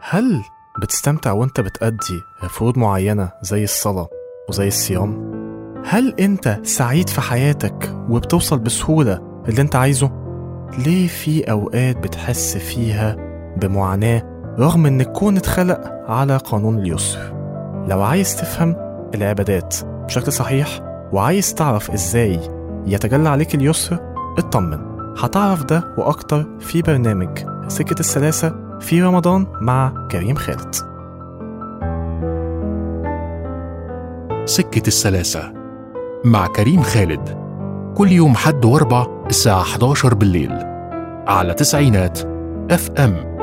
هل بتستمتع وانت بتأدي فروض معينة زي الصلاة وزي الصيام؟ هل انت سعيد في حياتك وبتوصل بسهولة اللي انت عايزه؟ ليه في أوقات بتحس فيها بمعاناة رغم إن الكون اتخلق على قانون اليسر؟ لو عايز تفهم العبادات بشكل صحيح وعايز تعرف ازاي يتجلى عليك اليسر اطمن هتعرف ده وأكتر في برنامج سكة السلاسة في رمضان مع كريم خالد سكة السلاسة مع كريم خالد كل يوم حد واربع الساعة 11 بالليل على تسعينات اف ام